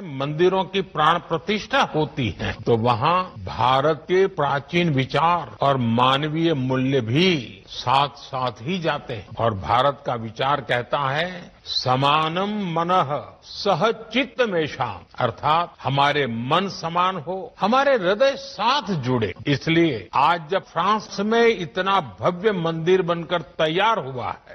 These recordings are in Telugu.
मंदिरों की प्राण प्रतिष्ठा होती है तो वहाँ भारत के प्राचीन विचार और मानवीय मूल्य भी साथ साथ ही जाते हैं और भारत का विचार कहता है समानम मनः सहचित्त मेषा अर्थात हमारे मन समान हो हमारे हृदय साथ जुड़े इसलिए आज जब फ्रांस में इतना भव्य मंदिर बनकर तैयार हुआ है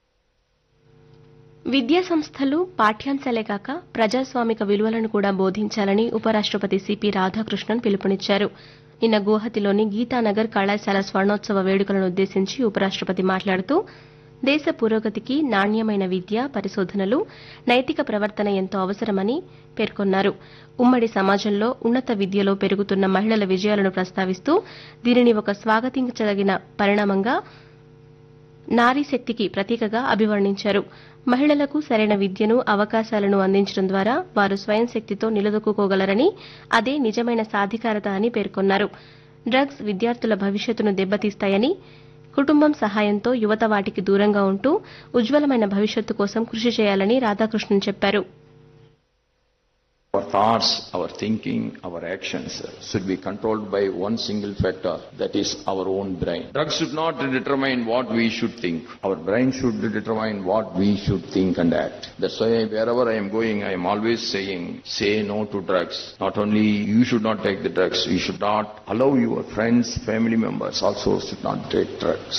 విద్యా సంస్థలు పాఠ్యాంశాలే కాక ప్రజాస్వామిక విలువలను కూడా బోధించాలని ఉపరాష్టపతి సిపి రాధాకృష్ణన్ పిలుపునిచ్చారు నిన్న గువహతిలోని గీతానగర్ కళాశాల స్వర్ణోత్సవ వేడుకలను ఉద్దేశించి ఉపరాష్టపతి మాట్లాడుతూ దేశ పురోగతికి నాణ్యమైన విద్య పరిశోధనలు నైతిక ప్రవర్తన ఎంతో అవసరమని పేర్కొన్నారు ఉమ్మడి సమాజంలో ఉన్నత విద్యలో పెరుగుతున్న మహిళల విజయాలను ప్రస్తావిస్తూ దీనిని ఒక స్వాగతించదగిన పరిణామంగా నారీ శక్తికి ప్రతీకగా అభివర్ణించారు మహిళలకు సరైన విద్యను అవకాశాలను అందించడం ద్వారా వారు స్వయం శక్తితో నిలదొక్కుకోగలరని అదే నిజమైన సాధికారత అని పేర్కొన్నారు డ్రగ్స్ విద్యార్థుల భవిష్యత్తును దెబ్బతీస్తాయని కుటుంబం సహాయంతో యువత వాటికి దూరంగా ఉంటూ ఉజ్వలమైన భవిష్యత్తు కోసం కృషి చేయాలని రాధాకృష్ణన్ చెప్పారు Our thoughts, our thinking, our actions should be controlled by one single factor, that is our own brain. Drugs should not determine what we should think. Our brain should determine what we should think and act. That's why wherever I am going, I am always saying, say no to drugs. Not only you should not take the drugs, you should not allow your friends, family members also should not take drugs.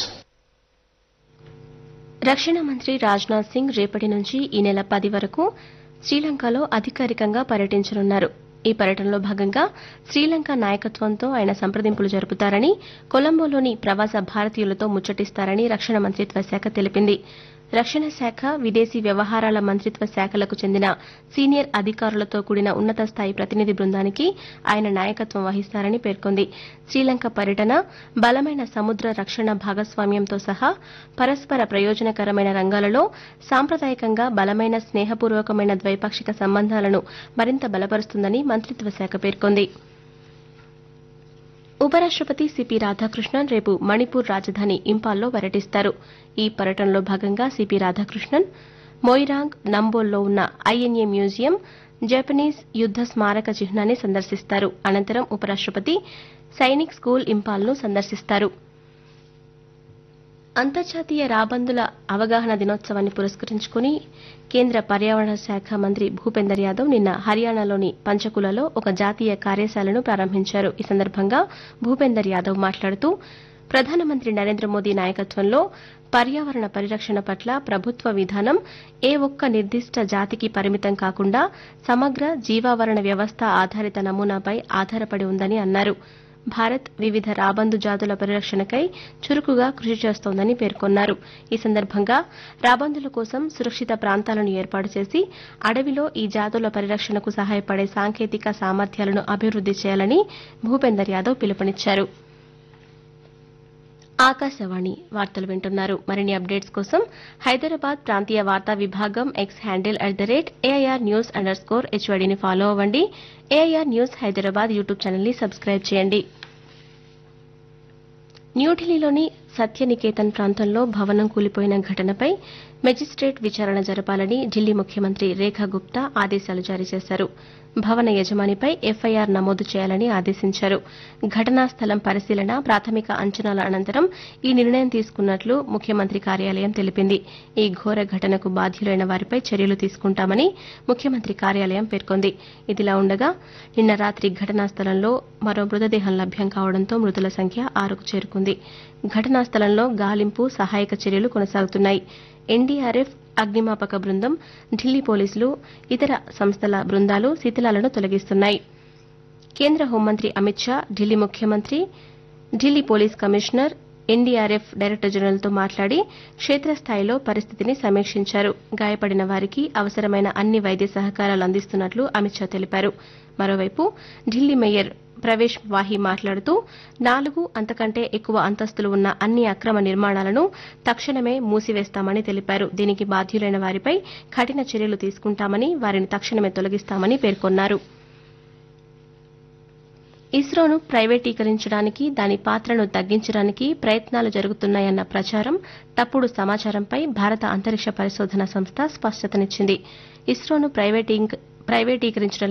రక్షణ మంత్రి రాజ్నాథ్ సింగ్ రేపటి నుంచి ఈ నెల పది వరకు శ్రీలంకలో అధికారికంగా పర్యటించనున్నారు ఈ పర్యటనలో భాగంగా శ్రీలంక నాయకత్వంతో ఆయన సంప్రదింపులు జరుపుతారని కొలంబోలోని ప్రవాస భారతీయులతో ముచ్చటిస్తారని రక్షణ మంత్రిత్వ శాఖ తెలిపింది రక్షణ శాఖ విదేశీ వ్యవహారాల మంత్రిత్వ శాఖలకు చెందిన సీనియర్ అధికారులతో కూడిన ఉన్నత స్థాయి ప్రతినిధి బృందానికి ఆయన నాయకత్వం వహిస్తారని పేర్కొంది శ్రీలంక పర్యటన బలమైన సముద్ర రక్షణ భాగస్వామ్యంతో సహా పరస్పర ప్రయోజనకరమైన రంగాలలో సాంప్రదాయకంగా బలమైన స్నేహపూర్వకమైన ద్వైపాక్షిక సంబంధాలను మరింత బలపరుస్తుందని మంత్రిత్వ శాఖ పేర్కొంది ఉపరాష్టపతి సిపి రాధాకృష్ణన్ రేపు మణిపూర్ రాజధాని ఇంపాల్లో పర్యటిస్తారు ఈ పర్యటనలో భాగంగా సిపి రాధాకృష్ణన్ మొయిరాంగ్ నంబోల్లో ఉన్న ఐఎన్ఏ మ్యూజియం జపనీస్ యుద్ద స్మారక చిహ్నాన్ని సందర్శిస్తారు అనంతరం ఉపరాష్టపతి సైనిక్ స్కూల్ ఇంపాల్ను సందర్శిస్తారు అంతర్జాతీయ రాబందుల అవగాహన దినోత్సవాన్ని పురస్కరించుకుని కేంద్ర పర్యావరణ శాఖ మంత్రి భూపేందర్ యాదవ్ నిన్న హర్యానాలోని పంచకులలో ఒక జాతీయ కార్యశాలను ప్రారంభించారు ఈ సందర్భంగా భూపేందర్ యాదవ్ మాట్లాడుతూ ప్రధానమంత్రి నరేంద్ర మోదీ నాయకత్వంలో పర్యావరణ పరిరక్షణ పట్ల ప్రభుత్వ విధానం ఏ ఒక్క నిర్దిష్ట జాతికి పరిమితం కాకుండా సమగ్ర జీవావరణ వ్యవస్థ ఆధారిత నమూనాపై ఆధారపడి ఉందని అన్నారు భారత్ వివిధ రాబందు జాతుల పరిరక్షణకై చురుకుగా కృషి చేస్తోందని పేర్కొన్నారు ఈ సందర్భంగా రాబందుల కోసం సురక్షిత ప్రాంతాలను ఏర్పాటు చేసి అడవిలో ఈ జాతుల పరిరక్షణకు సహాయపడే సాంకేతిక సామర్థ్యాలను అభివృద్ది చేయాలని భూపేందర్ యాదవ్ పిలుపునిచ్చారు ఆకాశవాణి వార్తలు వింటున్నారు మరిన్ని అప్డేట్స్ కోసం హైదరాబాద్ ప్రాంతీయ వార్తా విభాగం X handle at the rate AIR news underscore స్కోర్ హెచ్వైడీని ఫాలో అవ్వండి ఏఐఆర్ న్యూస్ హైదరాబాద్ యూట్యూబ్ ఛానల్ని సబ్స్క్రైబ్ చేయండి న్యూఢిల్లీలోని సత్యనికేతన్ ప్రాంతంలో భవనం కూలిపోయిన ఘటనపై మెజిస్ట్రేట్ విచారణ జరపాలని ఢిల్లీ ముఖ్యమంత్రి రేఖా గుప్తా ఆదేశాలు జారీ చేశారు భవన యజమానిపై ఎఫ్ఐఆర్ నమోదు చేయాలని ఆదేశించారు ఘటనా స్థలం పరిశీలన ప్రాథమిక అంచనాల అనంతరం ఈ నిర్ణయం తీసుకున్నట్లు ముఖ్యమంత్రి కార్యాలయం తెలిపింది ఈ ఘోర ఘటనకు బాధ్యులైన వారిపై చర్యలు తీసుకుంటామని ముఖ్యమంత్రి కార్యాలయం పేర్కొంది ఇదిలా ఉండగా నిన్న రాత్రి ఘటనా స్థలంలో మరో మృతదేహం లభ్యం కావడంతో మృతుల సంఖ్య ఆరుకు చేరుకుంది ఘటనా స్థలంలో గాలింపు సహాయక చర్యలు కొనసాగుతున్నాయి ఎన్డీఆర్ఎఫ్ అగ్నిమాపక బృందం ఢిల్లీ పోలీసులు ఇతర సంస్థల బృందాలు శిథిలాలను తొలగిస్తున్నాయి కేంద్ర హోంమంత్రి అమిత్ షా ఢిల్లీ ముఖ్యమంత్రి Delhi police commissioner NDRF director జనరల్తో మాట్లాడి క్షేత్రస్థాయిలో పరిస్థితిని సమీక్షించారు గాయపడిన వారికి అవసరమైన అన్ని వైద్య సహకారాలు అందిస్తున్నట్లు అమిత్ షా తెలిపారు మరోవైపు ఢిల్లీ మేయర్ ప్రవేశ్ వాహి మాట్లాడుతూ నాలుగు అంతకంటే ఎక్కువ అంతస్తులు ఉన్న అన్ని అక్రమ నిర్మాణాలను తక్షణమే మూసివేస్తామని తెలిపారు దీనికి బాధ్యులైన వారిపై కఠిన చర్యలు తీసుకుంటామని వారిని తక్షణమే తొలగిస్తామని పేర్కొన్నారు ఇస్రోను ప్రైవేటీకరించడానికి దాని పాత్రను తగ్గించడానికి ప్రయత్నాలు జరుగుతున్నాయన్న ప్రచారం తప్పుడు సమాచారంపై భారత అంతరిక్ష పరిశోధన సంస్థ స్పష్టతనిచ్చింది ఇస్రోను ప్రైవేటీకరించడం